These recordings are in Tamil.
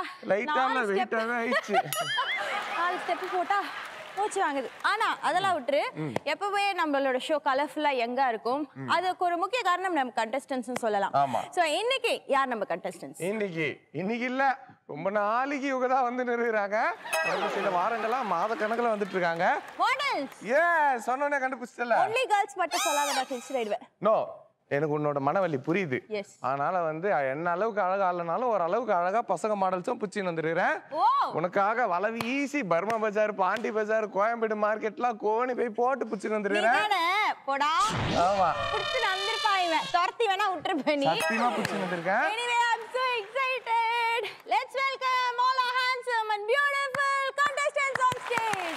லைட்டான நாலு step- வெயிட்டாவே ஆயிடுச்சு நாலு ஸ்டெப் போட்டா மூச்சு வாங்குது ஆனா அதெல்லாம் விட்டுரு எப்பவே நம்மளோட ஷோ கலர்ஃபுல்லா எங்க இருக்கும் அதுக்கு ஒரு முக்கிய காரணம் நம்ம கண்டஸ்டன்ஸ் சொல்லலாம் ஆமா. சோ இன்னைக்கு யார் நம்ம கண்டஸ்டன்ஸ் இன்னைக்கு இன்னைக்கு இல்ல ரொம்ப நாளைக்கு இவங்க தான் வந்து நிறுவுறாங்க ஒரு சில வாரங்களா மாத கணக்குல வந்துட்டு இருக்காங்க மாடல்ஸ் ஏ சொன்னோன்னே கண்டுபிடிச்சிட்டல ஒன்லி கேர்ள்ஸ் மட்டும் சொல்லாத நான் ஃபிக்ஸ் ஆயிடுவேன் நோ எனக்கு உன்னோட மனவலி புரியுது Yes. அதனால வந்து என்ன அளவுக்கு அழகா இல்லைனாலும் ஒரு அளவுக்கு அழகா பசங்க மாடல்ஸும் பிடிச்சின்னு வந்துருக்கிறேன் ஓ உனக்காக வளவி ஈஸி பர்மா பஜார் பாண்டி பஜார் கோயம்பேடு மார்க்கெட்லாம் கோணி போய் போட்டு பிடிச்சின்னு நீ வந்துருக்கிறேன் தானே போடா ஆமா புடிச்சு நந்திருப்பா இவன் துரத்தி வேணா விட்டுருப்ப நீ சத்தியமா பிடிச்சின்னு வந்திருக்கேன் Anyway, I'm so excited. Let's welcome all our handsome and beautiful contestants on stage.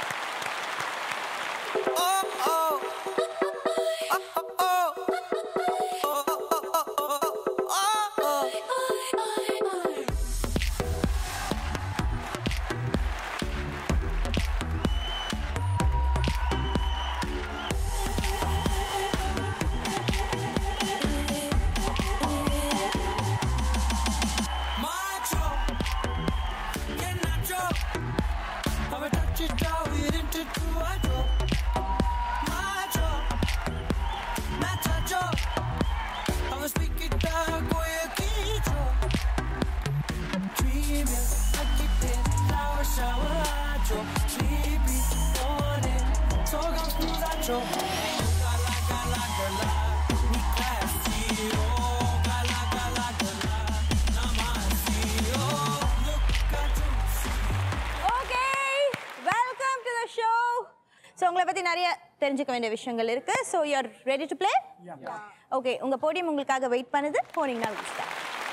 Macho, que nacho, a ver touchita, we didn't do a job. Macho, macho, I was speaking down, boy, a kicho. Dreaming, I keep it, shower, shower, acho. Sleepy, morning, so come through that job. Gala, gala, gala, we classy, oh, gala, gala, gala. Okay, welcome to the show. So உங்களை பற்றி நிறைய தெரிஞ்சுக்க வேண்டிய விஷயங்கள் இருக்கு so you are ready to play okay உங்கள் போடியம் உங்களுக்காக வெயிட் பண்ணுது போனீங்கன்னா ஸ்டார்ட்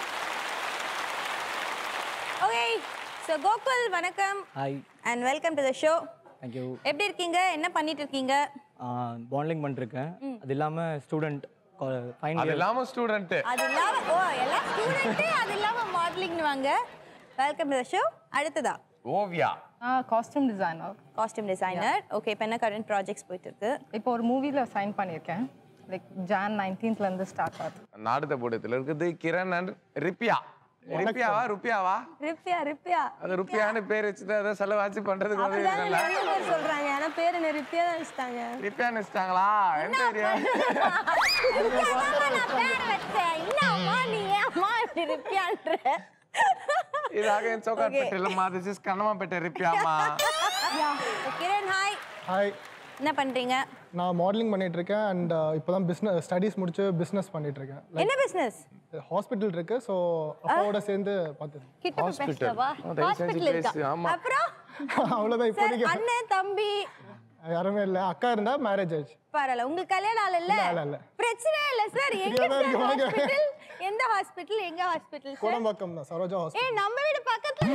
ஓகே ஸோ கோகுல் வணக்கம் hi and welcome to the show thank you எப்படி இருக்கீங்க என்ன பண்ணிட்டு இருக்கீங்க பாண்ட்லிங் பண்ணிருக்கேன் அது இல்லாமல் ஸ்டூடெண்ட் ஃபைனல் அது இயர் இல்லாம ஸ்டூடெண்ட் அது இல்லாம ஓ எல்லாம் ஸ்டூடெண்ட் அது இல்லாம மாடலிங்னு வாங்க வெல்கம் டு த ஷோ அடுத்ததா Oviya costume designer costume designer okay இப்போ என்ன கரண்ட் ப்ராஜெக்ட்ஸ் போயிட்டு இருக்கு இப்போ ஒரு மூவியில் சைன் பண்ணியிருக்கேன் லைக் ஜான் நைன்டீன்த்லேருந்து ஸ்டார்ட் ஆகுது நாடுத போடத்துல இருக்குது கிரண் and ரிப்பியா ரிப்பியாவா ருப்பியாவா ரிப்பியா ரிப்பியா அது ருப்பியான்னு பேர் வச்சுட்டு அதை செலவாச்சு பண்றதுக்கு வந்து அப்படிதான் இல்ல நிறைய பேர் சொல்றாங்க ஆனா பேர் என்ன ரிப்பியா தான் வச்சுட்டாங்க ரிப்பியான்னு வச்சுட்டாங்களா எந்த ஏரியா நான் பேர் வச்சேன் என்னம்மா நீ ஏம்மா இப்படி ரிப்பியான்ற இதாக என் சோக்காட்பேட்டையிலம்மா திஸ் இஸ் கண்ணமாப்பேட்டை ரிப்பியாமா கிரண் ஹாய் ஹாய் என்ன பண்றீங்க நான் மாடலிங் பண்ணிட்டு இருக்கேன் அண்ட் இப்போ தான் பிஸ்னஸ் ஸ்டடீஸ் முடிச்சு பிஸ்னஸ் பண்ணிட்டு இருக்கேன் என்ன பிசினஸ் ஹாஸ்பிட்டல் இருக்கு ஸோ அப்பாவோட சேர்ந்து பார்த்து கிட்ட போய் பேசவா ஆ, தயவு செஞ்சு ஹாஸ்பிடல் இருக்கா பேசு, ஆமா. அப்புறம் அவ்வளோதான் சார் இப்போதைக்கு அண்ணன் தம்பி யாருமே இல்லை அக்கா இருந்தா மேரேஜ் ஆயிடுச்சு பரவாயில்ல உங்களுக்கு கல்யாணம் ஆள் இல்ல இல்ல, இல்ல. பிரச்சனை இல்ல சார் எங்க இங்கதான் சார் இருக்கு, வாங்க. ஹாஸ்பிடல் எந்த ஹாஸ்பிடல் எங்க ஹாஸ்பிடல் சார் கோடம்பாக்கம் தான் சரோஜா ஏ ஹாஸ்பிட்டல் நம்ம வீடு பக்கத்துல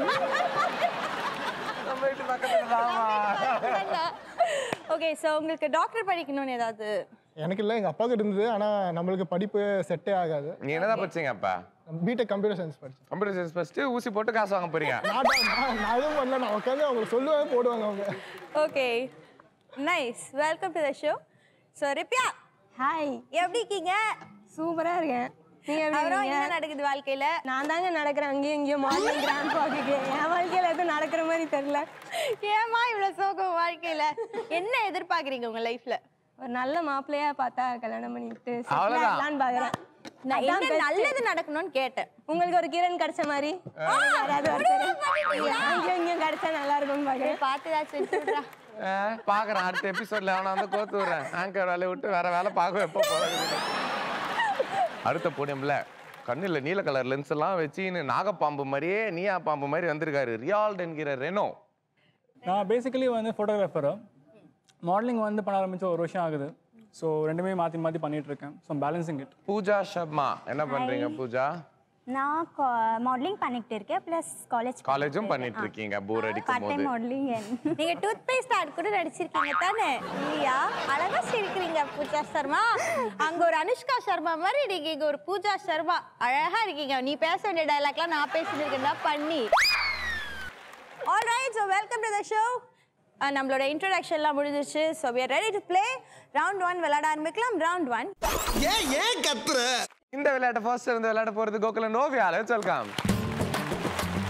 நம்ம வீட்டு பக்கத்துல தான்மா. ஓகே சோ உங்களுக்கு டாக்டர் படிக்கணும்னு ஏதாவது எனக்கு இல்லை எங்கள் அப்பாவுக்கு இருந்தது ஆனால் நம்மளுக்கு படிப்பு செட்டே ஆகாது நீ என்னதான் படிச்சீங்க அப்பா பிடெக் கம்ப்யூட்டர் சயின்ஸ் படிச்சேன் கம்ப்யூட்டர் சயின்ஸ் ஃபர்ஸ்ட் ஊசி போட்டு காசு வாங்க போறீங்க நான் தான் நான் நான் எதுவும் பண்ணல நான் உட்காந்து அவங்க சொல்லுவேன் போடுவாங்க அவங்க okay nice welcome to the show so Ripiya hi எப்படி இருக்கீங்க சூப்பரா இருக்கேன் நீங்க எப்படி அப்புறம் இருக்கீங்க? என்ன நடக்குது வாழ்க்கையில நான் தாங்க நடக்கிறேன் அங்கேயும் இங்கேயும் மாடலிங் கிராண்ட் பாக்குக்கு என் வாழ்க்கையில எதுவும் நடக்கிற மாதிரி தெரியல ஏமா இவ்வளவு சோகம் வாழ்க்கையில என்ன எதிர்பார்க்கறீங்க உங்க லைஃப்ல ஒரு நல்ல மாப்பிள்ளையா பார்த்தா கல்யாணம் பண்ணிட்டு settle அவ்வளவுதான். ஆகலான்னு பாக்குறேன் நான் அதான் என்ன best. நல்லது நடக்கணும்னு கேட்டேன் உங்களுக்கு ஒரு கிரண் கிடைச்ச மாதிரி யாராவது ஒருத்தர் அங்கேயும் இங்கேயும் கிடைச்சா நல்லா இருக்கும்னு பாக்குறேன் பார்த்து தான் செஞ்சு விட்றா ஆ, பாக்குறேன் அடுத்த எபிசோட்ல அவனை வந்து கோத்து விடுறேன் ஆங்கர் வேலையை விட்டு வேற வேலை பார்க்க எப்போ போறது அடுத்த போடியம்ல கண்ணுல நீல கலர் லென்ஸ் எல்லாம் வச்சுன்னு நாகப்பாம்பு மாதிரியே நீயா பாம்பு மாதிரி வந்திருக்காரு ரியால்ட் என்கிற ரெனோ நான் பேசிக்கலி வந்து ஃபோட்டோகிராஃபரு மாடலிங் வந்து பண்ண ஆரம்பிச்சு ஒரு வருஷம் ஆகுது ஸோ ரெண்டுமே மாற்றி மாற்றி பண்ணிட்டு இருக்கேன் so balancing it Pooja Sharma என்ன பண்றீங்க பூஜா நான் மாடலிங் பண்ணிட்டு இருக்கேன் ப்ளஸ் காலேஜ் காலேஜும் பண்ணிட்டு இருக்கீங்க போர் அடிக்கும் பார்ட் டைம் போது மாடலிங் நீங்க டூத் பேஸ்ட் ஆட் கூட நடிச்சிருக்கீங்க தானே இல்லையா அழகா சிரிக்கிறீங்க பூஜா சர்மா அங்க ஒரு அனுஷ்கா சர்மா மாதிரி நீங்க இங்க ஒரு பூஜா சர்மா அழகா இருக்கீங்க நீ பேச வேண்டிய டைலாக்லாம் நான் பேசியிருக்கேன்டா பண்ணி alright so welcome to the show நம்மளோட இன்ட்ரோடக்ஷன்லாம் முடிஞ்சிச்சு so we are ready to play round one விளையாட ஆரம்பிக்கலாம் ரவுண்ட் ஒன் ஏன் ஏன் கத்துற இந்த விளையாட்டை ஃபர்ஸ்ட் இருந்து விளையாட போறது கோகுல நோவியா லெட்ஸ் வெல்கம்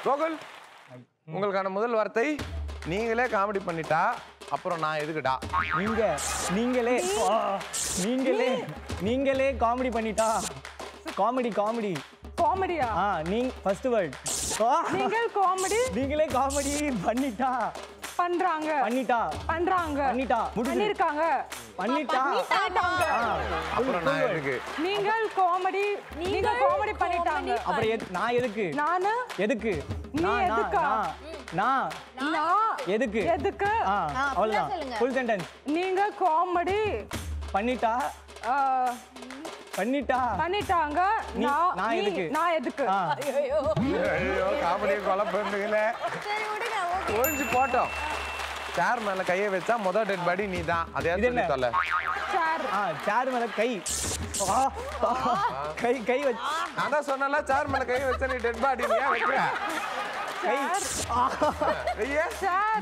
கோகுல் உங்களுக்கான முதல் வார்த்தை நீங்களே காமெடி பண்ணிட்டா அப்புறம் நான் எதுக்குடா நீங்க நீங்களே ஆ, நீங்களே நீங்களே காமெடி பண்ணிட்டா காமெடி காமெடி காமெடியா ஆ நீங்க ஃபர்ஸ்ட் வேர்ட் நீங்கள் காமெடி நீங்களே காமெடி பண்ணிட்டா பண்றாங்க பண்ணிட்டா பண்றாங்க பண்ணிட்டா முடிஞ்சு பண்ணிருக்காங்க பண்ணிட்டா பண்ணிட்டாங்க ஆ, அப்புறம் நான் எதுக்கு நீங்கள் காமெடி நீங்க காமெடி பண்ணிட்டாங்க அப்புறம் எது- நான் எதுக்கு நானு எதுக்கு நீ நான் நான் எதுக்கா? நான் நான் நான் எதுக்கு எதுக்கு ஆ full-ஆ அவ்வளவுதான் சொல்லுங்க. ஃபுல் சென்டென்ஸ் நீங்க காமெடி பண்ணிட்டா பண்ணிட்டா பண்ணிட்டாங்க நீ- நான் நான் நீ- எதுக்கு? நான் எதுக்கு ஆ ஐயோ காமெடியை கொலை பண்ணுங்களே சரி விடுங்க ஓகே ஒழிஞ்சு போட்டோம் சேர் மேல கையை வச்சா முதல் டெட் பாடி நீ தான் அதே இது என்ன? சொல்லி தொலை சார் ஆ சேர் மேல கை ஆ, ஆ, கை கை வச்சு நான் தான் சொன்னல சேர் மேல கை வச்சா நீ டெட் பாடி நீ ஏன் வைக்கிற கை ஐயே சார்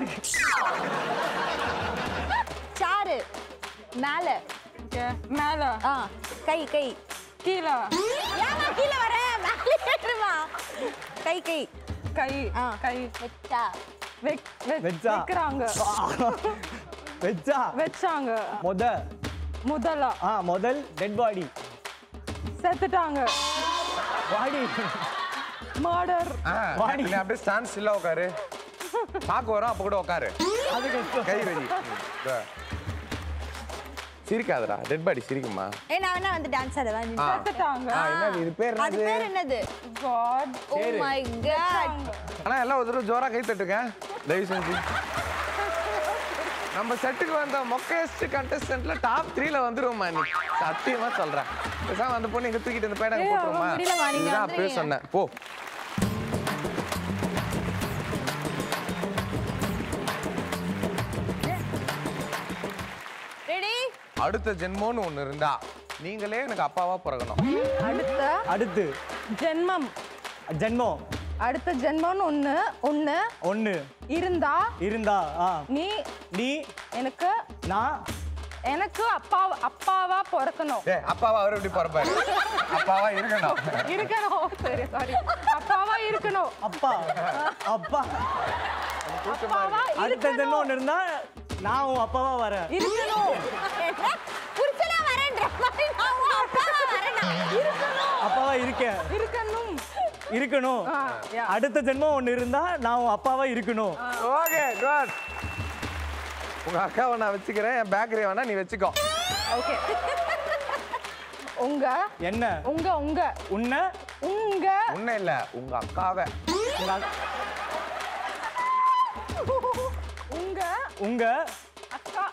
சாரு மேல மேல ஆ கை கை கீழே ஏமா கீழே வர மேலே ஏறுமா கை கை கை ஆ கை வச்சா வெக்- வெ- வெச்சா. வைக்கிறாங்க வச்சா வச்சாங்க முத முதல்ல ஆ முதல் டெட் பாடி செத்துட்டாங்க பாடி மர்டர் ஆ, வாடி. நீ அப்படியே ஸ்டாண்ட் ஸ்டில்லா உட்காரு பாக்கு வரும் அப்ப கூட உட்காரு அது கஷ்டம் கை வெடி இதோ. சிரிக்காதடா டெட் பாடி சிரிக்குமா ஏ நான் வேணா வந்து டான்ஸ் ஆடுவேன் ஆ. செத்துட்டாங்க ஆ, என்னது இது பேர் அது என்னது பேர் என்னது காட் ஓ மை காட் ஆனா எல்லாம் ஒரு தடவை ஜோரா கை தட்டுங்க தயவு செஞ்சு நம்ம செட்டுக்கு வந்த மொக்கையஸ்ட் கண்டஸ்டன்ட்ல டாப் த்ரீல வந்துருவோமா நீ சத்தியமா சொல்றேன் பேசாம அந்த பொண்ணு இங்க தூக்கிட்டு இந்த பேடங்க ஏய், போட்டுருமா அவன் முடியலம்மா, நீங்க இதுதான் அப்பவே வந்துருங்க. சொன்னேன் போ ரெடி அடுத்த ஜென்மோன்னு ஒண்ணு இருந்தா நீங்களே எனக்கு அப்பாவா பிறக்கணும் அடுத்த அடுத்து ஜென்மம் ஜென்மம் அடுத்த ஜென்மம்னு ஒண்ணு ஒண்ணு ஒண்ணு இருந்தா இருந்தா ஆ நீ நீ எனக்கு நான் எனக்கு அப்பா அப்பாவா பிறக்கணும் ஏ அப்பாவா அவர் எப்படி பிறப்பாரு அப்பாவா இருக்கணும் இருக்கணும் சரி சாரி அப்பாவா இருக்கணும் அப்பா அப்பா அப்பாவா அடுத்த இருக்கணும் ஜென்மம் ஒண்ணு இருந்தா நான் உன் அப்பாவா வரேன் இருக்கணும் புடிச்சனா வரேன்ற மாதிரி நான் உன் அப்பாவா வரேனா அப்பாவா இருக்கேன் இருக்கணும் இருக்கணும் ஆ, yeah. அடுத்த ஜென்மம் ஒண்ணு இருந்தா நான் உன் அப்பாவா இருக்கணும் ஓகே குட் உங்க அக்காவை நான் வச்சுக்கிறேன் என் பேக்கரி வேணா நீ வச்சுக்கோ ஓகே உங்க என்ன உங்க உங்க உன்னை உங்க உன்ன இல்ல உங்க அக்காவை உங்க அக்- உங்க உங்க அக்கா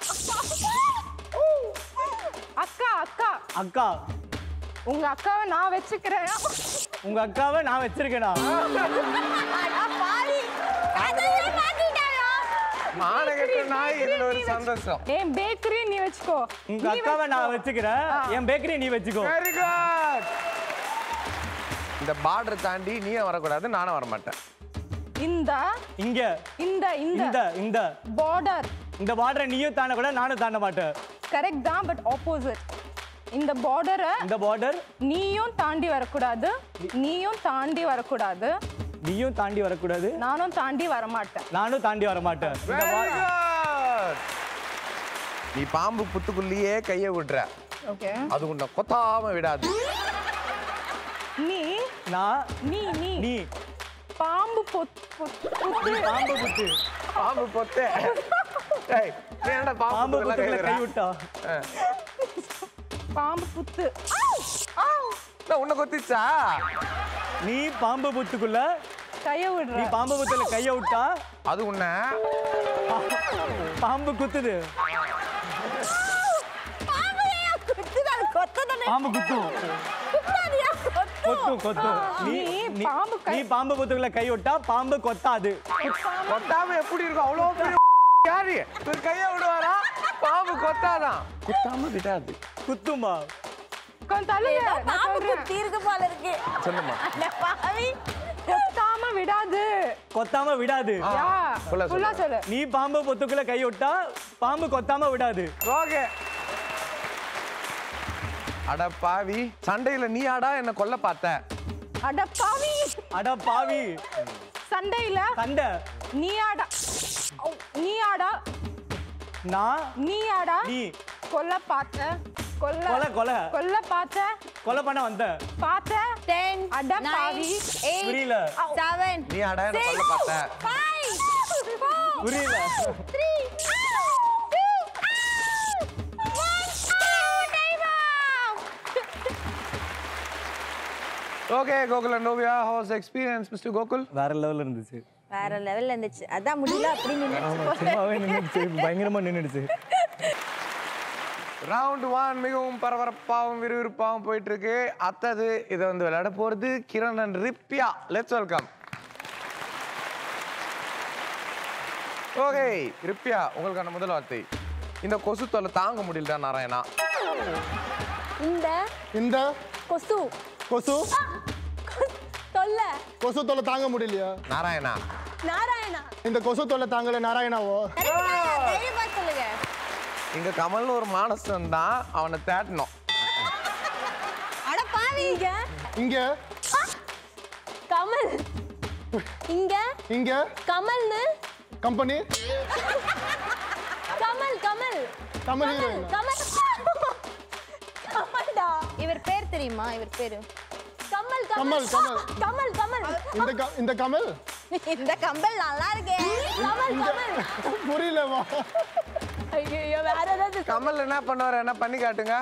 அக்கா அக்கா அக்கா உங்க அக்காவை நான் வச்சுக்கிறேன் உங்க அக்காவை நான் வச்சிருக்கேனா அடா பாவி அதையே மாத்திட்டாரா மானகட்ட நாய் இதுல ஒரு சந்தோஷம் என் பேக்கரி நீ வச்சுக்கோ உங்க நீ அக்காவை நான் வச்சுக்கோ. வச்சுக்கிறேன் என் பேக்கரி நீ வச்சுக்கோ வெரி குட் இந்த பார்டர் தாண்டி நீயும் வரக்கூடாது நானும் வர மாட்டேன் இந்த இங்க இந்த இந்த இந்த இந்த பார்டர் இந்த பார்டரை நீயும் தாண்ட கூட நானும் தாண்ட மாட்டேன் கரெக்ட் தான் பட் ஆப்போசிட் இந்த பார்டரை இந்த பார்டர் நீயும் தாண்டி வரக்கூடாது நீயும் தாண்டி வரக்கூடாது நீயும் தாண்டி வரக்கூடாது நானும் தாண்டி வரமாட்டேன் நானும் தாண்டி வர மாட்டேன் இந்த வெரி bor- குட் நீ பாம்பு புத்துக்குள்ளேயே கையை விடுற ஓகே அது உன்னை கொத்தாம விடாது நீ நான் நீ நீ நீ பாம்பு பொத் பொத் நீ பாம்பு புத்து பாம்பு பொத்தே ஏய் நீ என்னடா பாம்பு பாம்பு புத்துக்குள்ள கை புத்துக்குள்ள விட்டா பாம்பு புத்து உன்னை கொத்திச்சா நீ பாம்பு புத்துக்குள்ள கைய நீ விடுற பாம்பு புத்துல கைய விட்டா அது உன்னை பாம்பு குத்துது பாம்பு ஏன் குத்துது அது கொத்ததானே பாம்பு குத்தும் குத்தாதியா கொத்து கொத்தும் கொத்தும் நீ நீ நீ- பாம்பு கை- நீ பாம்பு புத்துக்குள்ள கை விட்டா பாம்பு கொத்தாது கொத்தாம எப்படி இருக்கும் அவ்வளோ பெரிய யாரு ஒரு கையை விடுவாரா பாம்பு கொத்தாதான் குத்தாம விடாது குத்தும்பா கொஞ்சம் தள்ளுங்க ஏதோ நான் பாம்பு சொல்றேன். குத்தி இருக்கு போல இருக்கு சொல்லுமா அட பாவி கொத்தாம விடாது கொத்தாம விடாது ஆ. யா full-ஆ ஃபுல்லா சொல்லு நீ பாம்பு புத்துக்குள்ள கை விட்டா பாம்பு கொத்தாம விடாது ஓகே அட பாவி சண்டையில நீ ஆடா என்ன கொல்ல பார்த்த அட பாவி அட பாவி சண்டையில சண்டை நீ ஆடா ஓ, நீ ஆடா நான் நீ ஆடா நீ கொல்ல பார்த்த கொல்ல கொலை கொலை கொல்ல பார்த்த கொலை பண்ண வந்தேன் பார்த்த டென் அட பாவி. எயிட் புரியல செவன் நீ அட என்ன சொல்ல பார்த்த ஃபைவ் புரியல three two okay Gokul and Noviya house experience mister Gokul வேற லெவல்ல இருந்துச்சு வேற லெவல்ல இருந்துச்சு அதான் முடியல அப்படி ஆமா நின்று சும்மாவே நின்றுச்சு பயங்கரமா நின்றுடுச்சு ரவுண்ட் ஒன் மிகவும் பரபரப்பாகவும் விறுவிறுப்பாகவும் போயிட்டு இருக்கு அத்தது இதை வந்து விளையாட போறது Kiran and Ripya let's welcome okay Ripya உங்களுக்கான முதல் வார்த்தை இந்த கொசு தொல்லை தாங்க முடியலடா நாராயணா இந்த இந்த கொசு கொசு தொல்லை கொசு தொல்லை தாங்க முடியலையா நாராயணா நாராயணா இந்த கொசு தொல்லை தாங்கல நாராயணாவோ தைரியமா சொல்லுங்க இங்க கமல்னு ஒரு மானசன் தான் அவனை தேட்டணும் அட பாவி இங்க இங்க கமல் இங்க இங்க கமல்னு கம்பெனி கமல் கமல் கமல் ஹீரோயின் கமல் கமல்டா இவர் பேர் தெரியுமா இவர் பேரு கமல் கமல், கமல் கமல். கமல் கமல் இந்த க- இந்த கமல் இந்த கம்பல் நல்லா இருக்கே கமல் கமல் புரியலமா ஐயோ வேற ஏதாவது கமல் என்ன பண்ணுவார் என்ன பண்ணி காட்டுங்க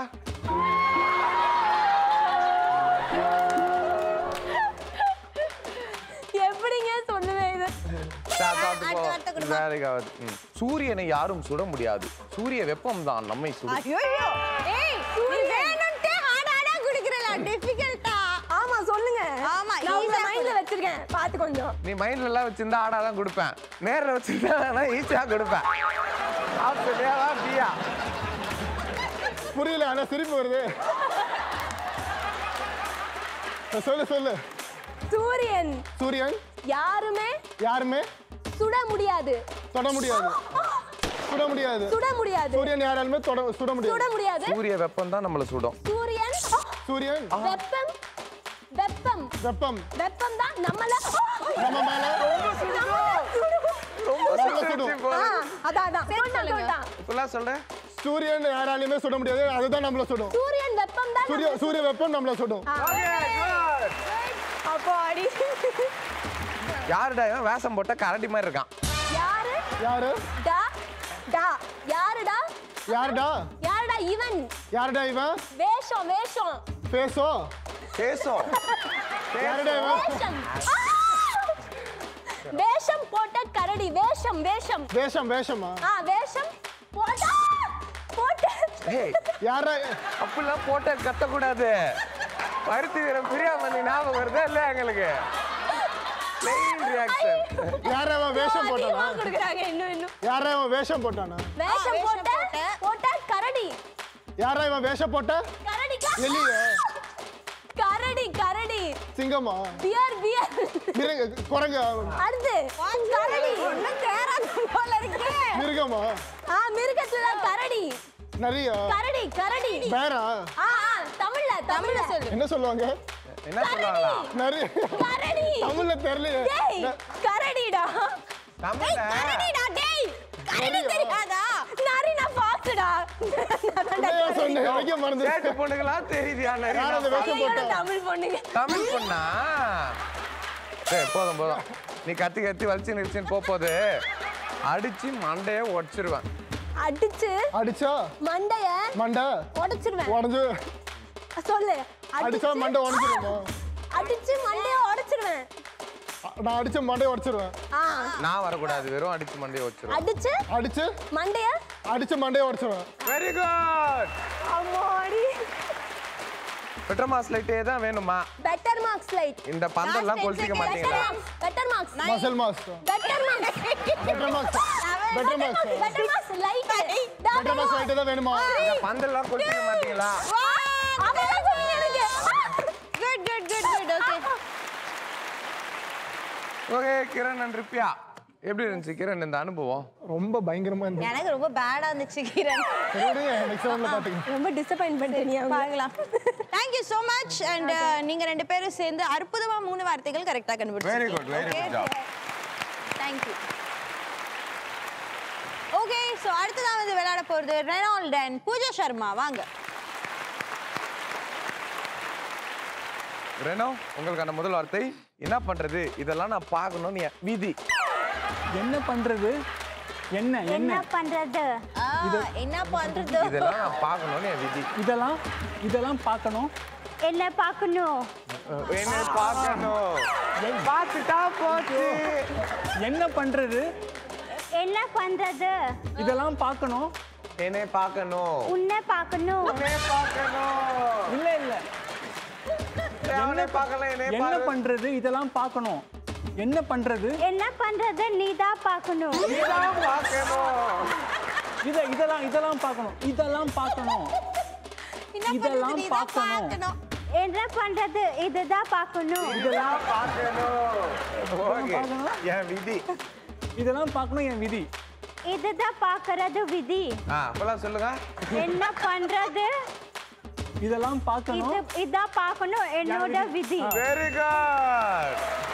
எப்படிங்க சொல்லுவேன் இது அடுத்த வார்த்தை கொடுமா. Very good. ம். சூரியனை யாரும் சுட முடியாது சூரிய வெப்பம் தான் நம்மை சுடும் ஐயோ ஏய் நீ வேணும்ட்டே ஹார்ட் ஹார்டா குடுக்குறல டிஃபிகல்ட்டா ஆமா சொல்லுங்க ஆமா, நான் உங்க easy ஆ மைண்ட்ல சொல்லு. வச்சிருக்கேன் பாத்து கொஞ்சம் நீ மைண்ட்ல எல்லாம் வச்சிருந்தா ஆடா தான் கொடுப்பேன் நேர்ல வச்சிருந்தா வேணா ஈஸியா கொடுப்பேன் ஆப்ஷன்யா பியா புரியல ஆனா சிரிப்பு வருது சொல்லு சொல்லு சூரியன் சூரியன் யாருமே யாருமே சுட முடியாது தொட முடியாது சுட முடியாது சுட முடியாது சூரியன் யாராலுமே தொட சுட சுட முடியாது முடியாது சூரிய வெப்பம் தான் நம்மள சுடும் சூரியன் சூரியன் வெப்பம் வெப்பம் வெப்பம் வெப்பம் தான் நம்மள நம்ம மேல நம்மள சுடும். ரொம்ப நம்மள சுட்டுச்சு சுடும். போல. ஆ, அதான் அதான் சொல்லிட்டான், சொல்லிட்டான். இப்பெல்லாம் சொல்றேன் சூரியன் யாராலையுமே சுட முடியாது அதுதான் நம்மள சுடும் சூரியன் வெப்பம் தான் சூரிய சூரிய வெப்பம் நம்மள சுடும் அப்போ அடி யாருடா இவன் வேஷம் போட்ட கரடி மாதிரி இருக்கான் யாரு யாரு டா டா யாருடா யாருடா யாருடா இவன் யாருடா இவன் வேஷம் வேஷம் பேசோ பேசும் யாருடா இவன் வேஷம் ஆ! வேஷம் போட்ட கரடி வேஷம் வேஷம் வேஷம் வேஷமா ஆ வேஷம் போட்ட போட்ட ஏய் யாரா அப்படிலாம் போட்ட கத்தக்கூடாது பருத்தி வீரம் பிரியாமணி ஞாபகம் வருதா இல்லையா எங்களுக்கு பிளெயின் ரியாக்ஷன் யாரா அவன் வேஷம் போட்டானா அதிகமா கொடுக்குறாங்க இன்னும் இன்னும் யாரா அவன் வேஷம் போட்டானா வேஷம் வேஷம் போட்ட போட்ட. போட்ட கரடி யாரா இவன் வேஷம் போட்ட கரடி எலிய கரடி கரடி சிங்கமா பியர் பியர் மிருக குரங்கு அடுத்து கரடி ஒண்ணும் தேராது போல இருக்கு மிருகமா ஆ மிருகத்துல கரடி நரியா கரடி கரடி பேரா ஆ ஆ, தமிழ்ல தமிழ்ல சொல்லு என்ன சொல்லுவாங்க என்ன சொல்லுவாங்களா நரி கரடி தமிழ்ல தெரியலையே டேய் கரடிடா தமிழ்ல கரடிடா டேய் கரடி நரியா? தெரியாதா நரி நான் பாத்துடா என்னையா சொன்னேன் வைக்க மறந்து சேட்டு பொண்ணுங்களா தெரியுதியா நிறைய யார் அந்த வேஷம் போட்டா தமிழ் பொண்ணுங்க தமிழ் பொண்ணா சரி போதும் போதும் நீ கத்தி கத்தி வலிச்சு நிறுச்சின்னு போக போது அடிச்சு மண்டையை உடச்சிருவேன் அடிச்சு அடிச்சா மண்டைய மண்டை உடைச்சிருவேன் உடஞ்சு சொல்லு அடிச்சா மண்டை உடஞ்சிருமா அடிச்சு மண்டைய உடைச்சிருவேன் நான் அடிச்ச மண்டையை உடச்சிருவேன் ஆ நான் வரக்கூடாது வெறும் அடிச்சு மண்டையை உடச்சிருவேன் அடிச்சு அடிச்சு மண்டைய அடிச்ச மண்டையை உடச்சிருவேன் வெரி குட் அம்மாடி பெட்ரோமாஸ் லைட்டே தான் வேணுமா பெட்டர் மார்க்ஸ் லைட் இந்த பந்தெல்லாம் கொளுத்திக்க மாட்டீங்களா better marks muscle mass better marks better mass better mass better marks light better mass லைட்டே தான் வேணுமா இந்த பந்தெல்லாம் கொளுத்திக்க மாட்டீங்களா அதெல்லாம் சொல்லுங்க எனக்கு good good good good okay okay Kiran and Ripya எப்படி இருந்துச்சு கிரண் இந்த அனுபவம் ரொம்ப பயங்கரமா இருந்துச்சு எனக்கு ரொம்ப பேடா இருந்துச்சு கிரண் நெக்ஸ்ட் ரவுண்ட்ல பாத்துக்கலாம் ரொம்ப டிசப்பாயின்ட் பண்ணிட்டேன் பார்க்கலாம் தேங்க்யூ ஸோ மச் அண்ட் நீங்க ரெண்டு பேரும் சேர்ந்து அற்புதமா மூணு வார்த்தைகள் கரெக்டா வெரி கண்டுபிடிச்சிருக்கீங்க good very good job thank you okay so அடுத்ததான் வந்து விளையாட போகிறது ரெனால்ட் அண்ட் பூஜா சர்மா வாங்க ரெனோ உங்களுக்கான முதல் வார்த்தை என்ன பண்றது இதெல்லாம் நான் பார்க்கணும்னு என் விதி என்ன பண்றது என்ன என்ன என்ன பண்றது ஆ, என்ன பண்ணுறது இதெல்லாம் நான் பார்க்கணும்னு என் விதி இதெல்லாம் இதெல்லாம் பார்க்கணும் என்ன பார்க்கணும் என்ன பார்க்கணும் பார்த்துட்டா போச்சு என்ன பண்றது என்ன பண்றது இதெல்லாம் பார்க்கணும் என்னை பார்க்கணும் உன்னை பார்க்கணும் என்னை பார்க்கணும் இல்ல இல்ல அவனை பார்க்கலாம் என்னை என்ன பாரு. பண்றது இதெல்லாம் பார்க்கணும் என்ன பண்றது என்ன பண்றது நீதான் பார்க்கணும் நீதான் பார்க்கணும் இத இதெல்லாம் இதெல்லாம் பார்க்கணும் இதெல்லாம் பார்க்கணும் என்ன இதெல்லாம் பண்ணுறது நீதான் பார்க்கணும். பார்க்கணும் என்ன பண்றது இதுதான் பார்க்கணும் இதெல்லாம் பார்க்கணும் ஓகே பார்க்கணும். என் விதி இதெல்லாம் பார்க்கணும் என் விதி இதுதான் பார்க்கறது விதி ஆ அப்பெல்லாம் சொல்லுங்க என்ன பண்றது இதெல்லாம் பார்க்கணும் இது இதான் பார்க்கணும் என்னோட விதி வெரி குட்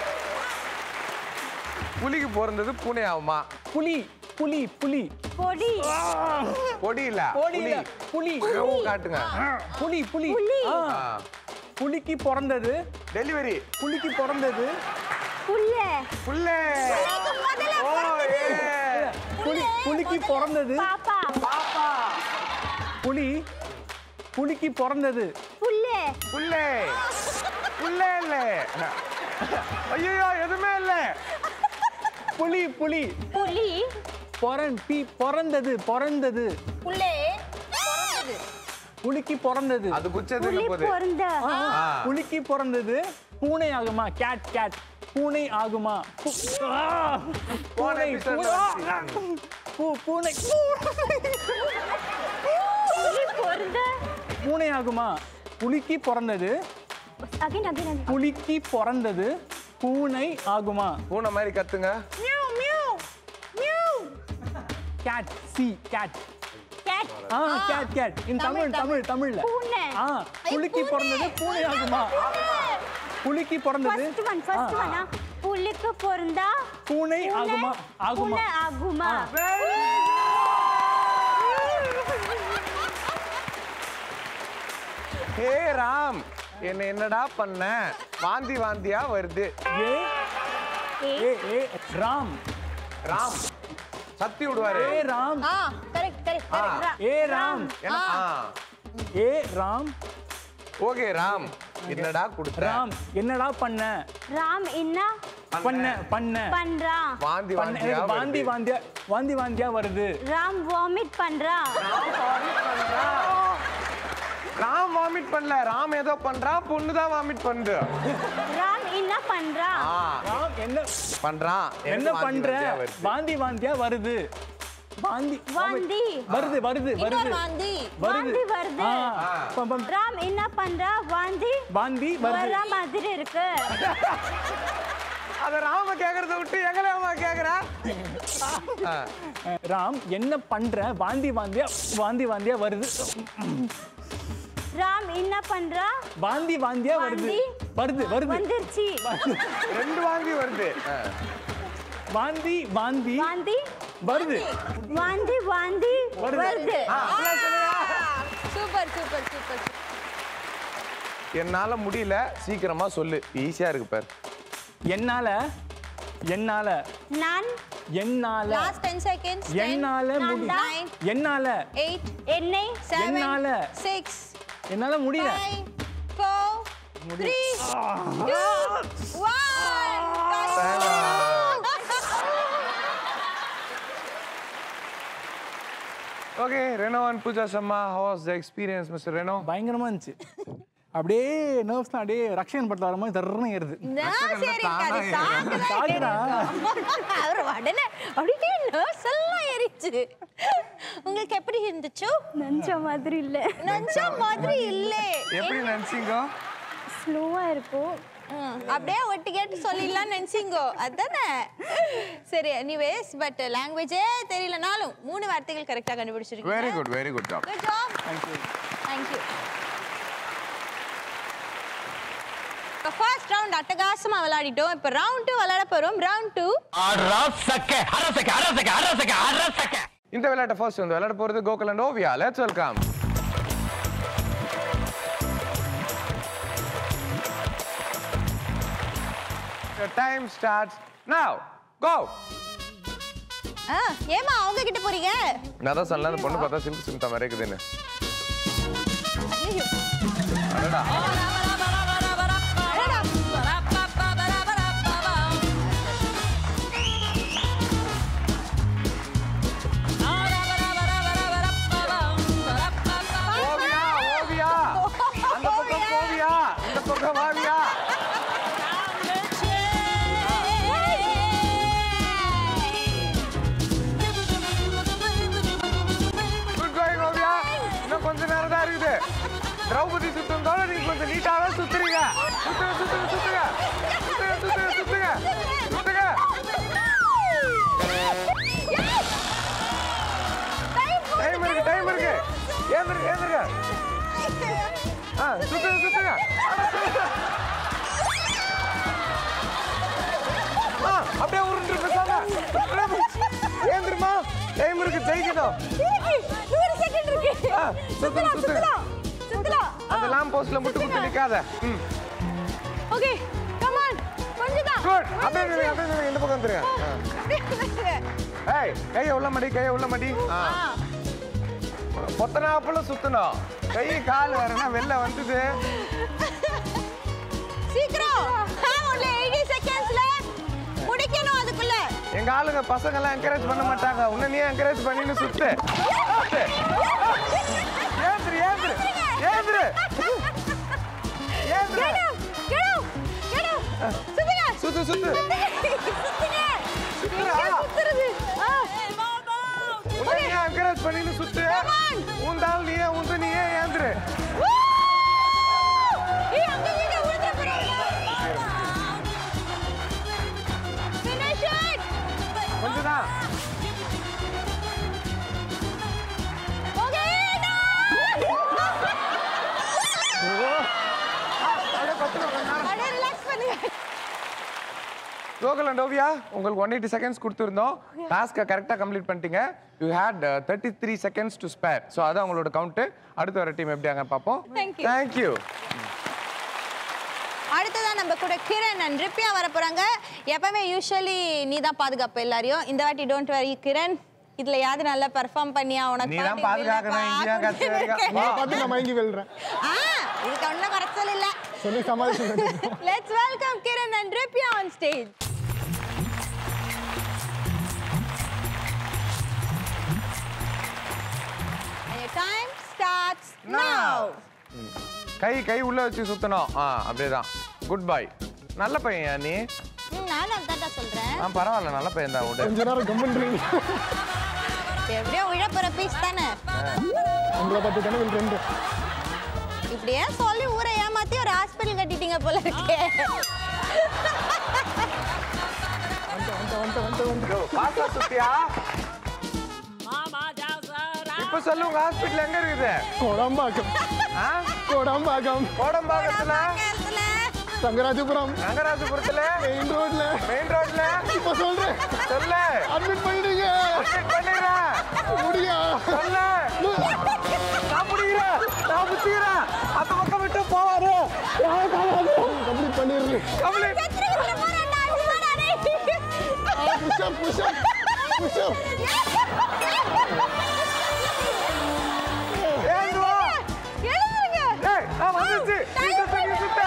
புலிக்கு பிறந்தது பூனை ஆகுமா புலி புலி புலி பொடி பொடி இல்ல பொடி இல்ல, புலி. ஓ, காட்டுங்க புலி புலி ஆ. புலிக்கு பிறந்தது டெலிவரி புலிக்கு பிறந்தது புல்ல புல்லே ஓ ஏ புலி புலிக்கு பிறந்தது பாப்பா பாப்பா புலி புலிக்கு பிறந்தது புல்ல புல்லே புல்லே இல்ல ஐயோ எதுவுமே இல்ல புலி புலி புலி பொறன் பி பிறந்தது பிறந்தது புள்ளே பிறந்தது. புலிக்கு பிறந்தது அது குச்சது புலி போது பிறந்த ஆ, புலிக்கு பிறந்தது பூனை ஆகுமா கேட் கேட் பூனை ஆகுமா பூ- ஆ, பூனை episode பூனை ல ஆ, பூ பூனை புலி பிறந்த பூனை ஆகுமா புலிக்கு பிறந்தது அகைன் அகைன் அகைன் புலிக்கு பிறந்தது பூனை ஆகுமா பூனை மாதிரி கத்துங்க meow meow meow cat C cat cat ah cat cat in Tamil Tamil தமிழ்ல பூனை. ஆ புலிக்கு பிறந்தது பூனை ஆகுமா புலிக்கு பிறந்தது ஃபர்ஸ்ட் ஒன் ஃபர்ஸ்ட் ஆ, ஒன் புலிக்கு பிறந்தா பூனை ஆகுமா ஆகுமா பூனை ஆகுமா ஹே ராம் என்ன என்னடா பண்ண வாந்தி வாந்தியா வருது ஏ ஏ ஏ ராம் ராம் சத்தி விடுவாரு ஏ ராம் ஆ கரெக்ட் கரெக்ட் ஆ. கரெக்ட் ஏ ராம் என்ன ஆ ஏ ராம் ஓகே ராம் என்னடா கொடுத்த ராம் என்னடா பண்ண ராம் என்ன பண்ண பண்ண பண்றான் வாந்தி பண்ண வாந்தியா எனக்கு வாந்தி வருது. வாந்தியா வாந்தி வாந்தியா வருது ராம் வாமிட் பண்றான் ராம் வாமிட் பண்ணல ராம் ஏதோ பண்றான் பொண்ணு தான் வாமிட் பண்ணுது ராம் என்ன பண்றான் ஆ ராம் என்ன பண்றான் என்ன எனக்கு வாந்தி பண்ற வாந்தியா வருது. வாந்தி வாந்தியா வருது வாந்தி வாந்தி வருது வருது இன்னொரு வருது வாந்தி வாந்தி வருது. ஆ, பம், பம். ராம் என்ன பண்றா வாந்தி வாந்தி வருது வர மாதிரி இருக்கு அத ராம கேக்குறத விட்டு எங்களை அம்மா கேக்குறா ஆ. அஹ், ராம் என்ன பண்ற வாந்தி வாந்தியா வாந்தி வாந்தியா வருது ராம் என்ன பண்றா வாந்தி வாந்தியா வருது வாந்தி? வருது வருது வந்துருச்சு ரெண்டு வாந்தி வருது ஆ. வாந்தி வாந்தி வாந்தி வருது வாந்தி வாந்தி வருது. வருது சூப்பர் சூப்பர் சூப்பர் என்னால முடியல சீக்கிரமா சொல்லு ஈஸியா இருக்கு பாரு என்னால என்னால நான் என்னால லாஸ்ட் 10 செகண்ட்ஸ் என்னால முடி நான் என்னால 8 என்னை 7 என்னால. 6 என்னால முடியல 5 4 3 2 okay Renault and Pooja Sharma how's the experience mister Renault பயங்கரமா இருந்துச்சு அப்படியே நர்வ்ஸ்லாம் அப்படியே ரக்ஷன் படத்துல வர மாதிரி தர்றன்னு ஏறுது சாகுடா. அவர் உடனே அப்படியே நர்ஸ் எல்லாம் எரிச்சு உங்களுக்கு எப்படி இருந்துச்சு நினச்ச மாதிரி இல்ல நஞ்ச மாதிரி இல்லே எப்படி நினைச்சீங்க ஸ்லோவா இருக்கும் ம், அப்படியே ஒட்டி கேட்டு சொல்லிடலாம் நினைச்சிங்கோ அதானே சரி எனிவேஸ் பட் லாங்குவேஜே தெரியலனாலும் மூணு வார்த்தைகள் கரெக்டாக கண்டுபிடிச்சிருக்கீங்க very good very good job good job thank you first round அட்டகாசமா விளையாடிட்டோம் இப்போ ரவுண்ட் டூ விளையாட போறோம் ரவுண்ட் டூ இந்த விளையாட்டை ஃபர்ஸ்ட் வந்து விளையாட போறது Gokul and Oviya let's welcome Your time starts now. Go. ஆ ஏமா அவங்க கிட்ட போறீங்க நான் தான் சொன்னேன் அந்த பொண்ணு பார்த்தா சில்க் சிம்தா மாதிரி இருக்குதுன்னு ஐயோ. அடடா. அடடா. ஓவியா ஓவியா அந்த பக்கம் ஓவியா இந்த பக்கம் வாவியா குட் கோயிங் ஓவியா இன்னும் கொஞ்ச நேரம் தான் இருக்குது திரௌபதி சுத்தம் தோட நீங்க கொஞ்சம் நீட்டாக சுத்துறீங்க சுத்துங்க சுத்துங்க சுத்துங்க சுத்துங்க சுத்துங்க சுத்துங்க சுத்துங்க டைம் இருக்கு டைம் இருக்கு ஏந்திருங்க ஏந்திருங்க ஆ சுத்துங்க சுத்துங்க ஆ, சுத்துங்க. ஆ அப்படியே உருண்டு பேசாம ஏந்திருமா டைம் இருக்கு ஜெயிக்கணும் நூறு செகண்ட் இருக்கு ஆ, சுத்துங்க, சுத்தலாம் சுத்துங்க. சுத்தலாம் சுத்தலாம் அந்த லாம் போஸ்ட்ல முட்டு குத்து நிக்காத ம் ஓகே கம் ஆன் கொஞ்சம் தான் குட் அப்படியே நில்லுங்க, அப்படியே நில்லுங்க, இந்த பக்கம் வந்துருங்க ஆ. ஏய் கையை உள்ள மடி கையை உள்ள மடி ஆ பொத்தனாப்புல சுத்தணும் கை கால் வேறனா வெளில வந்தது சீக்கிரம் ஆ, ஒன்லி 80 செகண்ட்ஸ்ல முடிக்கணும் அதுக்குள்ள எங்க ஆளுங்க பசங்க எல்லாம் என்கரேஜ் பண்ண மாட்டாங்க உன்னை நீ என்கரேஜ் பண்ணின்னு சுத்து சுத்து. ஏந்திரு ஏந்திரு ஏந்திரு ஏந்திரு Get up, get up, get up. சுத்துங்க. சுத்து சுத்து சுத்துங்க. சுத்துறா. எங்க சுத்துறது? ஆ. உன்னை நீ என்கரேஜ் பண்ணின்னு சுத்து Come on. உந்தால் நீயே உந்து நீயே ஏந்திரு Woo! ஏய், அங்க இங்க விழுந்துற போறாங்க. Finish it. கொஞ்சம் தான் Okay, done. அப்படியே relax பண்ணுங்க. கோகுல் அண்ட் ஓவியா உங்களுக்கு ஒன் எயிட்டி செகண்ட்ஸ் கொடுத்துருந்தோம் டாஸ்க்கை கரெக்டாக கம்ப்ளீட் பண்ணிட்டீங்க you had thirty three seconds to spare so அதான் உங்களோட கவுண்ட்டு அடுத்து வர டீம் எப்படியாங்க பார்ப்போம் Thank you. தேங்க்யூ அடுத்ததா நம்ம கூட கிரண் அண்ட் ரிப்பியா வர போறாங்க எப்பவுமே யூஸ்வலி நீ தான் பாதுகாப்பு எல்லாரையும் இந்த வாட்டி டோன்ட் வரி கிரண் இதுல யாரு நல்லா பெர்ஃபார்ம் பண்ணியா உனக்கு நீ தான் பாதுகாக்கணும் இங்கேயும் கத்து உங்களை பார்த்து நான் மயங்கி வெல்றேன் ஆ இதுக்கு ஒன்றும் குறைச்சல் இல்ல சொல்லி சமாளிச்சு let's welcome Kiran and Ripya on stage time starts now கை கை உள்ள வச்சு சுத்தணும் ஆ அப்படியே தான் குட் பை நல்ல பையன் நீ நானும் அதான்டா சொல்றேன் ஆ பரவாயில்ல நல்ல பையன் தான் விடு கொஞ்ச நேரம் கம்மன்றீங்க எப்படியோ விழப்போற பீஸ் தானே உங்களை பார்த்து தானே ரெண்டு இப்படியே சொல்லி ஊரை ஏமாத்தி ஒரு ஹாஸ்பிட்டல் கட்டிட்டீங்க போல இருக்கே பாஸ்டா சுத்தியா இப்ப சொல்லு உங்க ஹாஸ்பிட்டல் எங்க இருக்குது கோடம்பாக்கம் ஆ கோடம்பாக்கம் கோடம்பாக்கத்துல கேரளத்துல சங்கராஜபுரம் ரங்கராஜபுரத்துல மெயின் ரோட்ல மெயின் ரோட்ல இப்ப சொல்றேன் சொல்லு அட்மிட் பண்ணிடுங்க அட்மிட் பண்ணிடுறேன் முடியா சொல்லு நான் முடிகிறேன் நான் முத்திக்கிறேன் அந்த பக்கம் விட்டு போவாரு கம்ப்ளீட் பண்ணிடுறேன் கம்ப்ளீட் செத்துருக்குள்ள போறான்டா, அடிச்சு போடா, டேய். புஷப் புஷப் புஷப் ஏந்து வா எழுந்துருங்க. ஏய் நான் வந்துச்சு நீ சுத்த நீ சுத்த